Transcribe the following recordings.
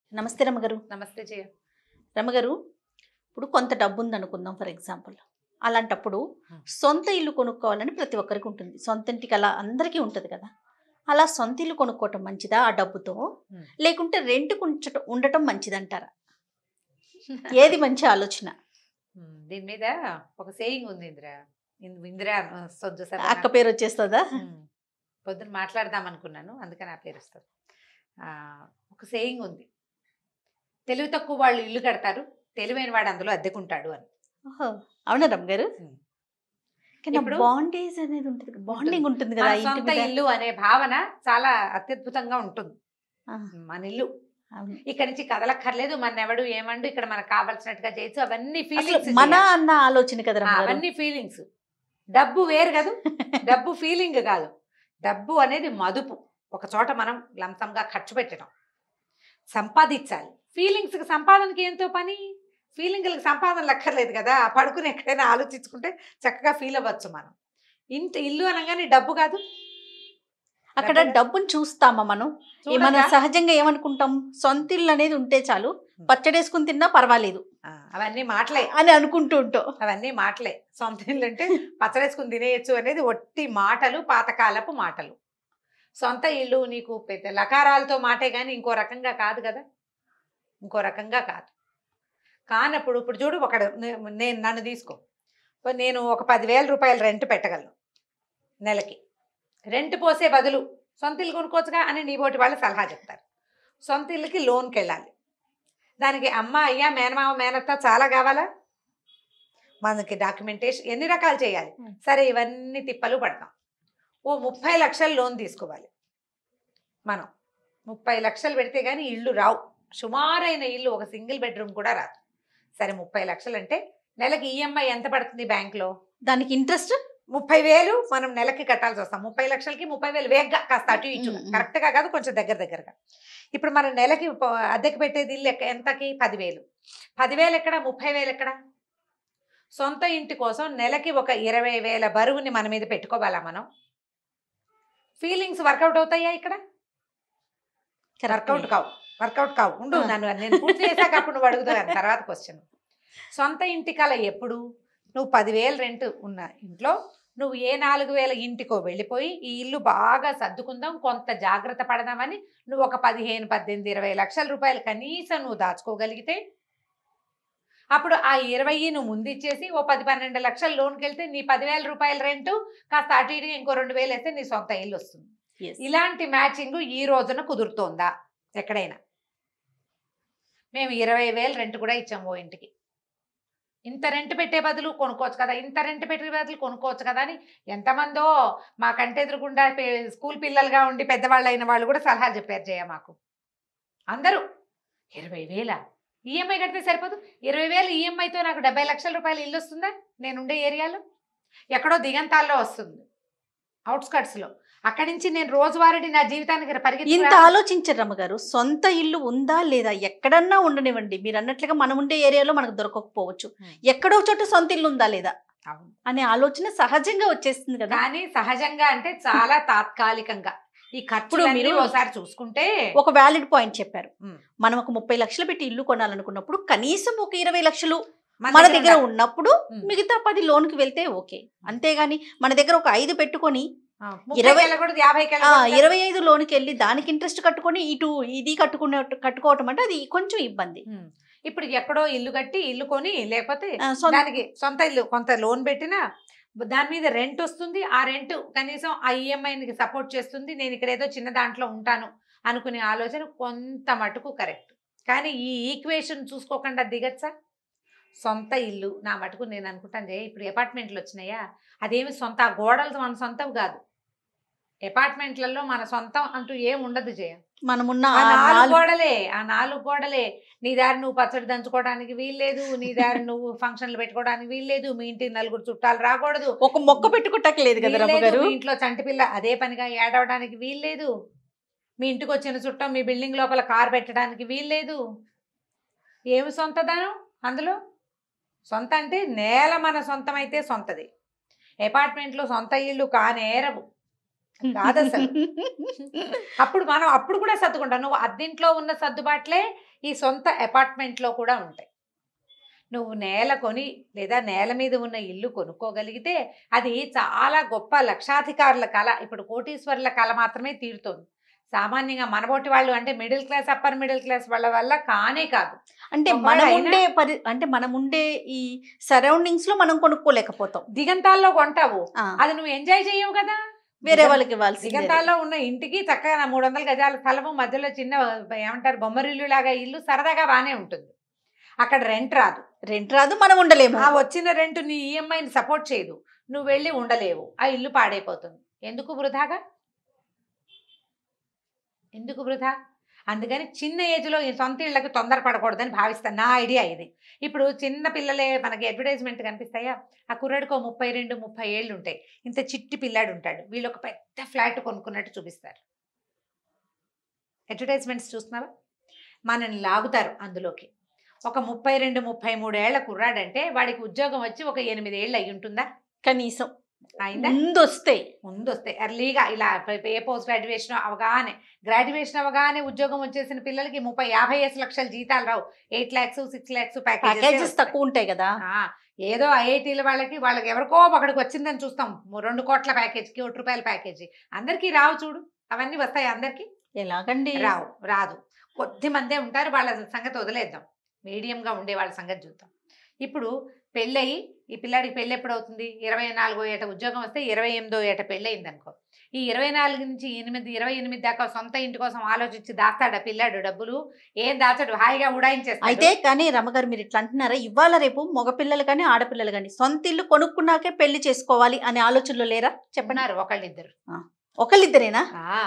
నమస్తే రమగారు నమస్తే జయ రమగారు ఇప్పుడు కొంత డబ్బు ఉంది అనుకుందాం ఫర్ ఎగ్జాంపుల్ అలాంటప్పుడు Hmm. సొంత ఇల్లు కొనుక్కోవాలని ప్రతి ఒక్కరికి ఉంటుంది సొంత ఇంటికి అలా అందరికీ ఉంటుంది కదా అలా సొంత ఇల్లు కొనుక్కోవటం మంచిదా ఆ డబ్బుతో Hmm. లేకుంటే రెంట్కు ఉంచటం ఉండటం మంచిదంటారా ఏది మంచి ఆలోచన ఉమ్, దీని మీద ఒక సేయింగ్ ఉంది ఇందిరా ఇన్- ఇందిరా సొద్దు అక్క పేరు వచ్చేస్తుందా పొద్దున మాట్లాడదాం అనుకున్నాను అందుకని ఆ పేరు వస్తుంది ఆ, ఒక సేయింగ్ ఉంది తెలివి తక్కువ వాళ్ళు ఇల్లు కడతారు తెలివైన వాడు అందులో అద్దెకుంటాడు అని ఓహో, అవునా రమగారు Hmm. కానీ ఇప్పుడు- బాండేజ్ అనేది ఉంటుంది బాండింగ్ ఉంటుంది కదా మన ఆ ఇంటి సొంత మీద. ఇల్లు అనే భావన చాలా అత్యద్భుతంగా ఉంటుంది ఆ, మన ఇల్లు అవును. ఇక్కడ నుంచి కదలక్కర్లేదు మన ఎవడు ఏమండు ఇక్కడ మనకు కావాల్సినట్టుగా చేయొచ్చు అవన్నీ అసలు ఫీలింగ్స్ మన అన్న ఆలోచన కదా ఆ, రమగారు అవన్నీ ఫీలింగ్స్ డబ్బు వేరు కదా డబ్బు ఫీలింగ్ కాదు డబ్బు అనేది మదుపు ఒక చోట మనం లంసంగా ఖర్చు పెట్టడం సంపాదించాలి ఫీలింగ్స్కి సంపాదనకి ఏంతో పని ఫీలింగ్లకు సంపాదన లక్కర్లేదు కదా పడుకుని ఎక్కడైనా ఆలోచించుకుంటే చక్కగా ఫీల్ అవ్వచ్చు మనం ఇంత ఇల్లు అనగానే డబ్బు కాదు అక్కడ డబ్బు- డబ్బుని చూస్తామా మనం ఈ మనం చూడగా, సహజంగా ఏమనుకుంటాం సొంత ఇల్లు అనేది ఉంటే చాలు పచ్చడేసుకుని తిన్నా పర్వాలేదు ఆ, అవన్నీ మాటలే అని అనుకుంటూ ఉంటాం అవన్నీ మాటలే సొంత ఇల్లు అంటే పచ్చడేసుకుని తినేయచ్చు అనేది ఒట్టి మాటలు పాతకాలపు మాటలు సొంత ఇల్లు నీకు పెద్ద లకారాలతో మాటే కానీ ఇంకో రకంగా కాదు కదా ఇంకో రకంగా కాదు కానప్పుడు ఇప్పుడు చూడు ఒక నేను నన్ను తీసుకో ఇప్పుడు నేను ఒక పదివేల రూపాయలు రెంట్ పెట్టగలను నెలకి రెంట్ పోసే బదులు సొంత ఇల్లు కొనుక్కోవచ్చుగా అని నీ బోటి వాళ్ళు సలహా చెప్తారు సొంత ఇల్లుకి లోన్కి వెళ్ళాలి దానికి అమ్మ అయ్యా మేనమామ మేనత్త చాలా కావాలా మనకి డాక్యుమెంటేషన్ ఎన్ని రకాలు చేయాలి Hmm. సరే ఇవన్నీ తిప్పలు పడతాం ఓ ముప్పై లక్షలు లోన్ తీసుకోవాలి మనం ముప్పై లక్షలు పెడితే కానీ ఇల్లు రావు సుమారైన ఇల్లు ఒక సింగిల్ బెడ్రూమ్ కూడా రాదు సరే ముప్పై లక్షలు అంటే నెలకి ఈఎంఐ ఎంత పడుతుంది బ్యాంక్లో దానికి ఇంట్రెస్ట్ ముప్పై వేలు మనం నెలకి కట్టాల్సి వస్తాం ముప్పై లక్షలకి ముప్పై వేలు వేగంగా కాస్త అటు ఇటు మ్మ్. కరెక్ట్గా కాదు కొంచెం దగ్గర దగ్గరగా ఇప్పుడు మనం నెలకి ప- అద్దెకి పెట్టేది ఇల్లు ఎక్క- ఎంతకి పదివేలు పదివేలు ఎక్కడ ముప్పై వేలు ఎక్కడ సొంత ఇంటి కోసం నెలకి ఒక ఇరవై వేల బరువుని మన మీద పెట్టుకోవాలా మనం ఫీలింగ్స్ వర్కౌట్ అవుతాయా ఇక్కడ వర్కౌట్ కావు వర్కౌట్ కావు ఉండు ఆ. నన్ను నేను పూర్తి చేశాక అప్పుడు నువ్వు అడుగుతావు తర్వాత క్వశ్చన్ సొంత ఇంటి కల ఎప్పుడు నువ్వు పదివేలు రెంట్ ఉన్న ఇంట్లో నువ్వు ఏ నాలుగు వేల ఇంటికో వెళ్ళిపోయి ఈ ఇల్లు బాగా సర్దుకుందాం కొంత జాగ్రత్త పడదామని నువ్వు ఒక పదిహేను పద్దెనిమిది ఇరవై లక్షల రూపాయలు కనీసం నువ్వు దాచుకోగలిగితే అప్పుడు ఆ ఇరవై నువ్వు ముందు ఇచ్చేసి ఓ పది పన్నెండు లక్షలు లోన్కి వెళ్తే నీ పదివేల రూపాయల రెంటు కాస్త అటు ఇటు ఇంకో రెండు వేలు వేస్తే నీ సొంత ఇల్లు వస్తుంది Yes. ఇలాంటి మ్యాచింగ్ ఈ రోజున కుదురుతోందా ఎక్కడైనా మేము ఇరవై వేలు రెంట్ కూడా ఇచ్చాము ఓ ఇంటికి ఇంత రెంట్ పెట్టే బదులు కొనుక్కోవచ్చు కదా ఇంత రెంట్ పెట్టే బదులు కొనుక్కోవచ్చు కదా అని ఎంతమందో మా కంటి ఎదురుకుండా పే- స్కూల్ పిల్లలుగా ఉండి పెద్దవాళ్ళు అయిన వాళ్ళు కూడా సలహాలు చెప్పారు జయ మాకు అందరూ ఇరవై వేల ఈఎంఐ కడితే సరిపోదు ఇరవై వేలు ఈఎంఐతో నాకు డెబ్బై లక్షల రూపాయలు ఇల్లు వస్తుందా నేనుండే ఏరియాలో ఎక్కడో దిగంతాల్లో వస్తుంది అవుట్స్కట్స్లో అక్కడి నుంచి నేను రోజువారీ నా జీవితానికి ఇంత పరిగెత్తి ఆలోచించారు రమ్మగారు సొంత ఇల్లు ఉందా లేదా ఎక్కడన్నా ఉండనివ్వండి మీరు అన్నట్లుగా మనం ఉండే ఏరియాలో మనకు దొరకకపోవచ్చు Hmm. ఎక్కడో చోట సొంత ఇల్లు ఉందా లేదా అవును. అనే ఆలోచన సహజంగా వచ్చేస్తుంది కదా కానీ సహజంగా అంటే చాలా తాత్కాలికంగా ఈ ఖర్చులు మీరు- మీరు ఒకసారి చూసుకుంటే ఒక వ్యాలిడ్ పాయింట్ చెప్పారు Hmm. మనం ఒక ముప్పై లక్షలు పెట్టి ఇల్లు కొనాలనుకున్నప్పుడు కనీసం ఒక ఇరవై లక్షలు మన మన దగ్గర దగ్గర ఉండాలి. ఉన్నప్పుడు Hmm. మిగతా పది లోన్కి వెళ్తే ఓకే అంతేగాని మన దగ్గర ఒక ఐదు పెట్టుకొని ఆ, ముప్పైకి ఇరవై- వెళ్ళకూడదు, యాభైకి ఆ, వెళ్ళకూడదు. ఇరవై ఐదు లోన్కి వెళ్ళి దానికి ఇంట్రెస్ట్ కట్టుకొని ఇటు ఇది కట్టుకునే కట్టుకోవటం అంటే అది కొంచెం ఇబ్బంది ఉమ్. ఇప్పుడు ఎక్కడో ఇల్లు కట్టి ఇల్లు కొని లేకపోతే ఆ, సొంత దానికి సొంత ఇల్లు కొంత లోన్ పెట్టినా దాని మీద రెంట్ వస్తుంది ఆ రెంట్ కనీసం ఆ ఈఎంఐకి సపోర్ట్ చేస్తుంది నేను ఇక్కడ ఏదో చిన్న దాంట్లో ఉంటాను అనుకునే ఆలోచన కొంత మటుకు కరెక్ట్ కానీ ఈ ఈక్వేషన్ చూసుకోకుండా దిగచ్చా సొంత ఇల్లు నా మటుకు నేను అనుకుంటాను జయ ఇప్పుడు అపార్ట్మెంట్లు వచ్చినాయా అదేమి సొంత ఆ గోడలు మన సొంతం కాదు అపార్ట్మెంట్లలో మన సొంతం అంటూ ఏం ఉండదు జయ మనమున్న ఆ ఆ నాలుగు నాలుగు- గోడలే ఆ నాలుగు గోడలే నీ దారి నువ్వు పచ్చడి దంచుకోవడానికి వీల్లేదు నీ దారి నువ్వు ఫంక్షన్లు పెట్టుకోవడానికి వీల్లేదు మీ ఇంటికి నలుగురు చుట్టాలు రాకూడదు ఒక మొక్క పెట్టుకోటట్లేదు కదా రమ్మ వీల్లేదు, గారు మీ ఇంట్లో చంటి పిల్ల అదే పనిగా ఏడవడానికి వీల్లేదు మీ ఇంటికి వచ్చిన చుట్టం మీ బిల్డింగ్ లోపల కారు పెట్టడానికి వీల్లేదు ఏమి సొంతదనం అందులో సొంత అంటే నేల మన సొంతం అయితే సొంతది అపార్ట్మెంట్లో సొంత ఇల్లు కానేరవు కాదు అసలు అప్పుడు మనం అప్పుడు కూడా సర్దుకుంటాం నువ్వు అద్దింట్లో ఉన్న సర్దుబాట్లే ఈ సొంత apartment లో కూడా ఉంటాయి నువ్వు నేల కొని లేదా నేల మీద ఉన్న ఇల్లు కొనుక్కోగలిగితే అది చాలా గొప్ప లక్షాధికారుల కళ ఇప్పుడు కోటీశ్వరుల కళ మాత్రమే తీరుతోంది సామాన్యంగా మనబోటి వాళ్ళు అంటే middle class upper middle class వాళ్ళ వల్ల కానే కాదు అంటే ఒకవేళ మనం అయినా- ఉండే పరి అంటే మనం ఉండే ఈ సరౌండింగ్స్ లో మనం కొనుక్కోలేకపోతాం దిగంతాల్లో కొంటావు ఆ, అది నువ్వు ఎంజాయ్ చేయవు కదా వేరే వాళ్ళకి ఇవ్వాల్సింది దిగంతాల్లో ఉన్న ఇంటికి చక్కగా మూడు వందల గజాల స్థలము మధ్యలో చిన్న ఏమంటారు బొమ్మరిల్లు లాగా ఇల్లు సరదాగా బాగానే ఉంటుంది అక్కడ రెంట్ రాదు రెంట్ రాదు మనం ఉండలేము ఆ వచ్చిన రెంట్ నీ ఈఎంఐని సపోర్ట్ చేయదు నువ్వు వెళ్ళి ఉండలేవు ఆ ఇల్లు పాడైపోతుంది ఎందుకు వృధాగా ఎందుకు వృధా అందుకని చిన్న ఏజ్లో ఈ సొంత ఇళ్ళకి తొందరపడకూడదని భావిస్తాను నా ఐడియా ఇది ఇప్పుడు చిన్న పిల్లలే మనకి అడ్వర్టైజ్మెంట్ కనిపిస్తాయా ఆ కుర్రాడికో ముప్పై రెండు ముప్పై ఏళ్ళు ఉంటాయి ఇంత చిట్టి పిల్లాడు ఉంటాడు వీళ్ళు ఒక పెద్ద ఫ్లాట్ కొనుక్కున్నట్టు చూపిస్తారు అడ్వర్టైజ్మెంట్స్ చూస్తున్నావా మనల్ని లాగుతారు అందులోకి ఒక ముప్పై రెండు ముప్పై మూడు ఏళ్ల కుర్రాడంటే వాడికి ఉద్యోగం వచ్చి ఒక ఎనిమిది ఏళ్ళు అయి ఉంటుందా కనీసం అయిందా ముందు వస్తే ముందు వస్తే ఎర్లీగా ఇలా ప- ఏ పోస్ట్ గ్రాడ్యుయేషన్ అవగానే గ్రాడ్యుయేషన్ అవగానే ఉద్యోగం వచ్చేసిన పిల్లలకి ముప్పై యాభై ఐదు లక్షల జీతాలు రావు eight lakhs six lakhs packages తక్కువ ఉంటాయి కదా ఏదో ఐఐటీల వాళ్ళకి వాళ్ళకి ఎవరికో ఒకడికి వచ్చిందని చూస్తాం ము- రెండు కోట్ల ప్యాకేజీకి ఒకటి రూపాయల ప్యాకేజీ అందరికీ రావు చూడు అవన్నీ వస్తాయి అందరికీ ఎలాగండి రావు రాదు కొద్ది మందే ఉంటారు వాళ్ళ సంగతి వదిలేద్దాం మీడియంగా ఉండే వాళ్ళ సంగతి చూద్దాం ఇప్పుడు పెళ్ళయి ఈ పిల్లాడికి పెళ్ళి ఎప్పుడు అవుతుంది ఇరవై నాలుగో ఏట ఉద్యోగం వస్తే ఇరవై ఎనిమిదో ఏట పెళ్ళి అయింది అనుకో ఈ ఇరవై నాలుగు నుంచి ఎనిమిది ఇరవై ఎనిమిది దాకా సొంత ఇంటి కోసం ఆలోచించి దాస్తాడా పిల్లాడు డబ్బులు ఏం దాచాడు హాయిగా ఉడాయించేస్తాడు అయితే కానీ రమ్మగారు మీరు ఇట్లా అంటున్నారా ఇవాళ రేపు మగపిల్లలు కానీ ఆడపిల్లలు కానీ సొంత ఇల్లు కొనుక్కున్నాకే పెళ్లి చేసుకోవాలి అనే ఆలోచనలో లేరా చెప్పండి చెప్పన్నారు ఒకళ్ళిద్దరు ఒకళ్ళిద్దరేనా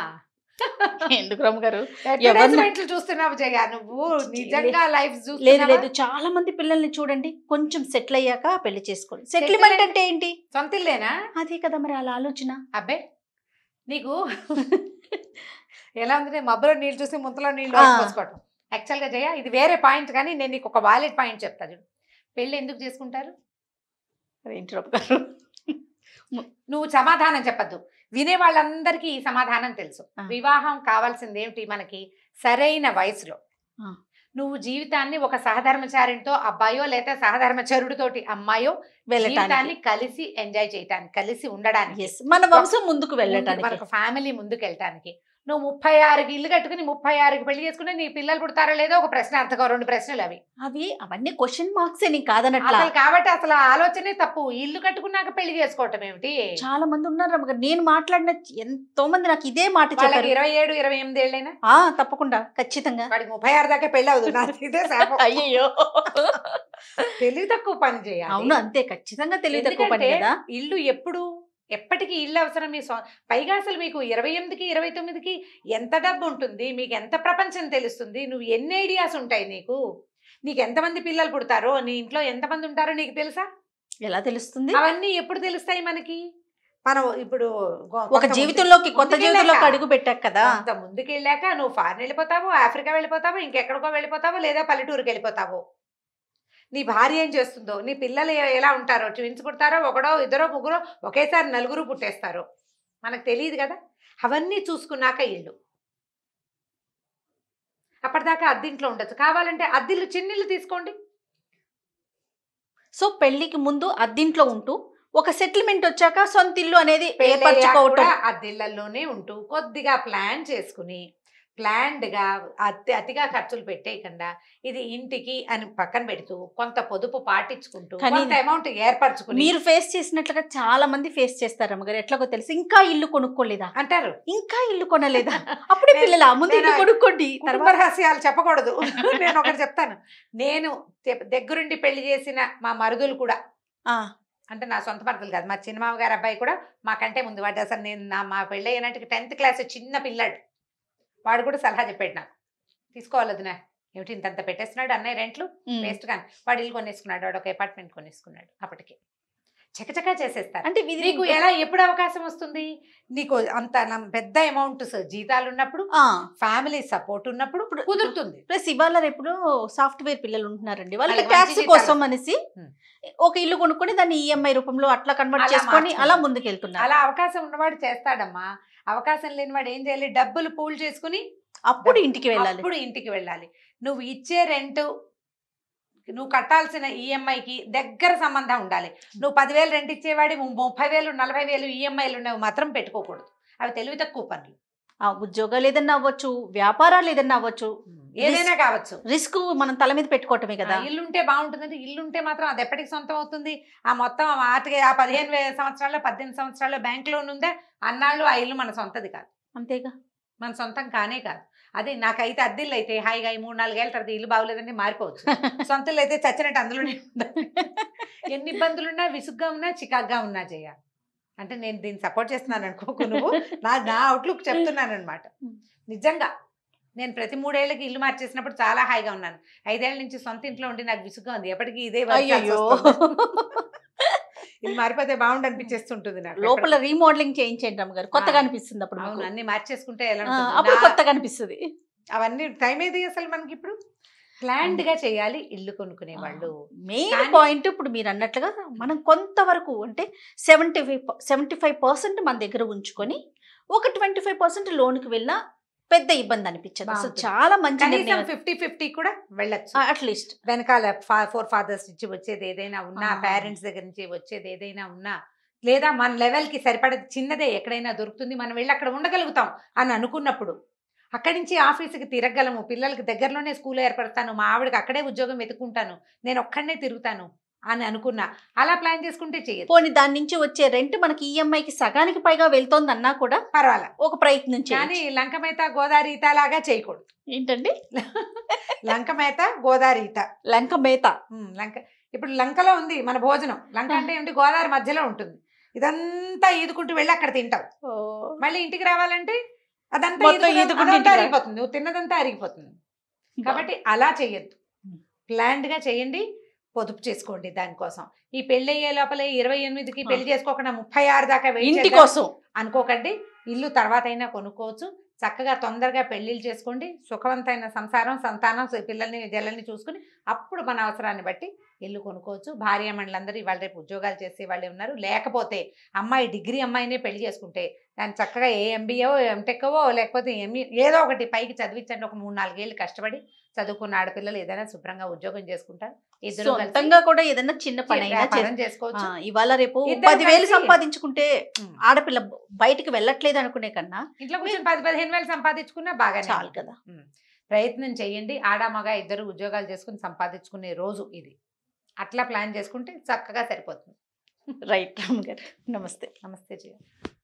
ఎందుకు రమ్మగారు అడ్వర్టైజ్మెంట్లు చూస్తున్నావు జయ నువ్వు నిజంగా లైఫ్ లేదు చూస్తున్నావా లేదు చాలా మంది పిల్లల్ని చూడండి కొంచెం సెటిల్ అయ్యాక పెళ్లి చేసుకోండి సెటిల్మెంట్ అంటే ఏంటి సొంత ఇల్లేనా అదే కదా మరి అలా ఆలోచన అబ్బే నీకు ఎలా ఉంది మబ్బులో నీళ్ళు చూసి ముంతలో నీళ్ళు ఆ. పోసుకోవటం యాక్చువల్గా జయ ఇది వేరే పాయింట్ కానీ నేను నీకు ఒక వాలిడ్ పాయింట్ చెప్తా చూడు పెళ్ళి ఎందుకు చేసుకుంటారు ఏంటి రమ్మగారు నువ్వు సమాధానం చెప్పద్దు వినే వాళ్ళందరికీ ఈ సమాధానం తెలుసు ఆ. వివాహం కావాల్సింది ఏమిటి మనకి సరైన వయసులో ఆ. నువ్వు జీవితాన్ని ఒక సహధర్మచారితో అబ్బాయో లేదా సహధర్మచరుడితోటి అమ్మాయో జీవితాన్ని వెళ్ళటానికి కలిసి ఎంజాయ్ చేయటానికి కలిసి ఉండడానికి Yes, మన వంశం ముందుకు వెళ్ళటానికి మనకు ఫ్యామిలీ ముందుకు వెళ్ళటానికి నువ్వు ముప్పై ఆరుకి ఇల్లు కట్టుకుని ముప్పై ఆరుకి పెళ్లి చేసుకుంటే నీ పిల్లలు పుడతారో లేదో ఒక ప్రశ్న అర్థకో రెండు ప్రశ్నలు అవి అవి అవన్నీ క్వశ్చన్ మార్క్స్ నీకు కాదనట్లా అసలు కాబట్టి అసలు ఆ ఆలోచనే తప్పు ఇల్లు కట్టుకున్నాక పెళ్లి చేసుకోవటం ఏమిటి చాలా మంది ఉన్నారు రమ్మగారు నేను మాట్లాడిన ఎంతో మంది నాకు ఇదే మాట వాళ్ళకి చెప్పారు ఇరవై ఏడు ఇరవై ఎనిమిది ఏళ్ళైనా ఆ తప్పకుండా ఖచ్చితంగా వాడికి ముప్పై ఆరు దాకా పెళ్లి అవుతుంది నాకు ఇదే శాపం. అయ్యో తెలివి తక్కువ పని చేయాలి అవును అంతే ఖచ్చితంగా తెలివి తక్కువ పని ఎందుకంటే కదా ఇల్లు ఎప్పుడు ఎప్పటికీ ఇల్లు అవసరం మీ సొ- పైగా అసలు మీకు ఇరవై ఎనిమిదికి ఇరవై తొమ్మిదికి ఎంత డబ్బు ఉంటుంది మీకు ఎంత ప్రపంచం తెలుస్తుంది నువ్వు ఎన్ని ఐడియాస్ ఉంటాయి నీకు నీకు ఎంతమంది పిల్లలు పుడతారో నీ ఇంట్లో ఎంతమంది ఉంటారో నీకు తెలుసా ఎలా తెలుస్తుంది అవన్నీ ఎప్పుడు తెలుస్తాయి మనకి మనం ఇప్పుడు గొ- ఒక కొంత జీవితంలోకి కొత్త ముందుకెళ్ళాక- జీవితంలోకి అడుగు పెట్టాక కదా కొంత ముందుకెళ్ళాక నువ్వు ఫారెన్ వెళ్ళిపోతావు ఆఫ్రికా వెళ్ళిపోతావు ఇంకెక్కడికో వెళ్ళిపోతావు లేదా పల్లెటూరుకి వెళ్ళిపోతావు నీ భార్య ఏం చేస్తుందో నీ పిల్లలు ఎ- ఎలా ఉంటారో ట్విన్స్ పుడతారో ఒకడో ఇద్దరో ముగ్గురో ఒకేసారి నలుగురు పుట్టేస్తారో మనకు తెలియదు కదా అవన్నీ చూసుకున్నాక ఇల్లు అప్పటిదాకా అద్దింట్లో ఉండొచ్చు కావాలంటే అద్దిల్లు చిన్నిల్లు తీసుకోండి సో పెళ్లికి ముందు అద్దింట్లో ఉంటూ ఒక సెటిల్మెంట్ వచ్చాక సొంత ఇల్లు అనేది పెళ్ళయ్యాక ఏర్పరచుకోవటం కూడా అద్దెళ్లలోనే ఉంటూ కొద్దిగా ప్లాన్ చేసుకుని planned గా అతి అతిగా ఖర్చులు పెట్టేయకుండా ఇది ఇంటికి అని పక్కన పెడుతూ కొంత పొదుపు పాటించుకుంటూ కానీ కొంత అమౌంట్ ఏర్పరచుకుని మీరు ఫేస్ చేసినట్లుగా చాలా మంది ఫేస్ చేస్తారు అమ్మగారు ఎట్లాగో తెలుసు ఇంకా ఇల్లు కొనుక్కోలేదా అంటారు ఇంకా ఇల్లు కొనలేదా అప్పుడే నేను- పిల్లల ముందు ఇల్లు నేను కొనుక్కోండి కుటుంబ తర్వాత రహస్యాలు చెప్పకూడదు నేను ఒకటి చెప్తాను నేను తె- దగ్గరుండి పెళ్లి చేసిన మా మరుదులు కూడా ఆ, అంటే నా సొంత మరుదులు కాదు మా చిన్నమామ గారి అబ్బాయి కూడా మాకంటే ముందు వాడు అసలు నేను నా మా పెళ్ళి అయినట్టుకి టెన్త్ క్లాస్ చిన్న పిల్లాడు వాడు కూడా సలహా చెప్పాడు నాకు తీసుకోవాలి వదినా ఏమిటి ఇంతంత పెట్టేస్తున్నాడు అన్నయ్య రెంట్లు ఉమ్. వేస్ట్ కానీ వాడు ఇల్లు కొనేసుకున్నాడు వాడు ఒక అపార్ట్మెంట్ కొనేసుకున్నాడు అప్పటికి చకచకా చేసేస్తారు అంటే ఇది నీకు ఎలా ఎప్పుడు అవకాశం వస్తుంది నీకు అంత నం- పెద్ద అమౌంట్ జీతాలు ఉన్నప్పుడు ఆ, ఫ్యామిలీ సపోర్ట్ ఉన్నప్పుడు ఇప్పుడు- కుదురుతుంది ప్లస్ ఇవాళ రేపు సాఫ్ట్వేర్ పిల్లలు ఉంటున్నారండి వాళ్ళకి వాళ్ళకి ట్యాక్స్ మంచి కోసం అనేసి Hmm. ఒక ఇల్లు కొనుక్కొని దాన్ని ఈఎంఐ రూపంలో అట్లా కన్వర్ట్ అలా చేసుకొని మార్చుకుంటారు. అలా ముందుకెళ్తున్నారు అలా అవకాశం ఉన్నవాడు చేస్తాడమ్మా అవకాశం లేని వాడు ఏం చేయాలి డబ్బులు పూల్ చేసుకుని అప్పుడు ఇంటికి వెళ్ళాలి అప్పుడు ఇంటికి వెళ్ళాలి నువ్వు ఇచ్చే రెంట్ నువ్వు కట్టాల్సిన ఈఎంఐకి దగ్గర సంబంధం ఉండాలి నువ్వు పదివేలు రెంట్ ఇచ్చేవాడి ము- ముప్పై వేలు నలభై వేలు ఈఎంఐలు ఉన్నవి మాత్రం పెట్టుకోకూడదు అవి తెలివి తక్కువ పనులు ఆ ఉద్యోగాలు ఏదన్నా అవ్వచ్చు వ్యాపారాలు ఏదన్నా అవ్వచ్చు ఏదైనా కావచ్చు రిస్క్ మనం తల మీద పెట్టుకోవటమే కదా ఆ, ఇల్లుంటే బాగుంటుంది ఇల్లుంటే మాత్రం అది ఎప్పటికి సొంతం అవుతుంది ఆ మొత్తం ఆ మాటకి ఆ పదిహేను వే- సంవత్సరాల్లో పద్దెనిమిది సంవత్సరాల్లో బ్యాంక్ లోన్ ఉందా అన్నాళ్ళు ఆ ఇల్లు మన సొంతది కాదు అంతేగా మన సొంతం కానే కాదు అదే నాకైతే అద్దెల్లు అయితే హాయిగా ఈ మూడు నాలుగేళ్ల తర్వాత ఇల్లు బాగోలేదంటే మారిపోవచ్చు సొంతలు అయితే చచ్చినట్టు అందులోనే ఉండాలి. ఎన్ని ఇబ్బందులున్నా విసుగ్గా ఉన్నా చికాగ్గా ఉన్నా చేయ అంటే నేను దీన్ని సపోర్ట్ చేస్తున్నాను అనుకోకు నువ్వు నా నా అవుట్లుక్ చెప్తున్నాను అనమాట నిజంగా నేను ప్రతి మూడేళ్ళకి ఇల్లు మార్చేసినప్పుడు చాలా హాయిగా ఉన్నాను ఐదేళ్ల నుంచి సొంత ఇంట్లో ఉండి నాకు విసుగ్గా ఉంది ఎప్పటికీ ఇదే వర్క్ చేయాల్సి అయ్యో వస్తుంది. ఇల్లు మారిపోతే బాగుండు అనిపించేస్తుంటుంది నాకు లోపల రీమోడలింగ్ చేయించండి రమ్మగారు కొత్తగా ఆ. అనిపిస్తుంది అప్పుడు అవును మీకు. అన్ని మార్చేసుకుంటే ఎలా ఆ, ఉంటుంది? అప్పుడు నా- కొత్తగా అనిపిస్తుంది అవన్నీ టైం ఏది అసలు మనకి ఇప్పుడు ప్లాన్డ్ గా చేయాలి ఇల్లు కొనుక్కునే వాళ్ళు మెయిన్ కానీ- పాయింట్ ఇప్పుడు మీరు అన్నట్లుగా మనం కొంతవరకు అంటే seventy five seventy five percent మన దగ్గర ఉంచుకొని ఒక ట్వంటీ ఫైవ్ పర్సెంట్ లోన్కి వెళ్ళినా పెద్ద ఇబ్బంది అనిపించదు అసలు బాగుంటుంది. చాలా మంచి కనీసం నిర్ణయం ఫిఫ్టీ ఫిఫ్టీ కూడా వెళ్ళొచ్చు అట్లీస్ట్ వెనకాల ఫోర్ ఫాదర్స్ నుంచి వచ్చేది ఏదైనా ఉన్నా ఆ. పేరెంట్స్ దగ్గర నుంచి వచ్చేది ఏదైనా ఉన్నా లేదా మన లెవెల్ కి సరిపడే చిన్నదే ఎక్కడైనా దొరుకుతుంది మనం వెళ్ళి అక్కడ ఉండగలుగుతాం అని అనుకున్నప్పుడు అక్కడి నుంచి ఆఫీస్కి తిరగలము పిల్లలకి దగ్గరలోనే స్కూల్ ఏర్పడతాను మా ఆవిడకి అక్కడే ఉద్యోగం వెతుకుంటాను నేను ఒక్కడనే తిరుగుతాను అని అనుకున్నా అలా ప్లాన్ చేసుకుంటే చేయదు పోనీ దాని నుంచి వచ్చే రెంట్ మనకి ఈఎంఐకి సగానికి పైగా వెళ్తోంది అన్నా కూడా పర్వాలే ఒక ప్రయత్నం కానీ చేయాలి లంకమేత గోదావరి ఈత లాగా చేయకూడదు ఏంటండి లంకమేత గోదావరి ఈత లంక మేత ఉమ్, లంక ఇప్పుడు లంకలో ఉంది మన భోజనం లంక అంటే ఏంటి గోదావరి మధ్యలో ఉంటుంది ఇదంతా ఈదుకుంటూ వెళ్ళి అక్కడ తింటావు మళ్ళీ ఇంటికి రావాలంటే అదంతా మొత్తం ఈదుకుని- ఈదుకుంటూ అదంతా ఇంటికి రా- అరిగిపోతుంది నువ్వు తిన్నదంతా అరిగిపోతుంది కాబట్టి అలా చెయ్యొద్దు ప్లాన్డ్ గా చేయండి పొదుపు చేసుకోండి దానికోసం ఈ పెళ్లి అయ్యే లోపలే ఇరవై ఎనిమిదికి పెళ్లి చేసుకోకుండా ముప్పై ఆరు దాకా వెయిట్ ఇంటి చేద్దాం కోసం అనుకోకండి ఇల్లు తర్వాత అయినా కొనుక్కోవచ్చు చక్కగా తొందరగా పెళ్లిళ్ళు చేసుకోండి సుఖవంతమైన సంసారం సంతానం సు- పిల్లల్ని జల్లల్ని చూసుకుని అప్పుడు మన అవసరాన్ని బట్టి ఇల్లు కొనుక్కోవచ్చు భార్య మండలందరూ ఇవాళ రేపు ఉద్యోగాలు చేసే వాళ్ళే ఉన్నారు లేకపోతే అమ్మాయి డిగ్రీ అమ్మాయినే పెళ్లి చేసుకుంటే దాన్ని చక్కగా ఏ ఎంబీఓ ఎంటెక్కవో లేకపోతే ఎంఈ ఏదో ఒకటి పైకి చదివించండి ఒక మూడు నాలుగేళ్ళు కష్టపడి చదువుకున్న ఆడపిల్లలు ఏదైనా శుభ్రంగా ఉద్యోగం చేసుకుంటారు ఇద్దరు కలిసి సొంతంగా కూడా ఏదైనా చిన్న పని అయినా వ్యాపారం చేసి- చేసుకోవచ్చు ఆ, ఇవాళ రేపు ఇద్దరు పదివేలు కలిసి- సంపాదించుకుంటే ఉమ్. ఆడపిల్ల బయటికి వెళ్ళట్లేదు అనుకునే కన్నా ఇంట్లో కూర్చొని పది పదిహేను వేలు సంపాదించుకున్నా బాగా చాలు కదా ప్రయత్నం చేయండి ఆడ మగ ఇద్దరు ఉద్యోగాలు చేసుకుని సంపాదించుకునే రోజు ఇది అట్లా ప్లాన్ చేసుకుంటే చక్కగా సరిపోతుంది రైట్ రామ్ గారు నమస్తే నమస్తే జయ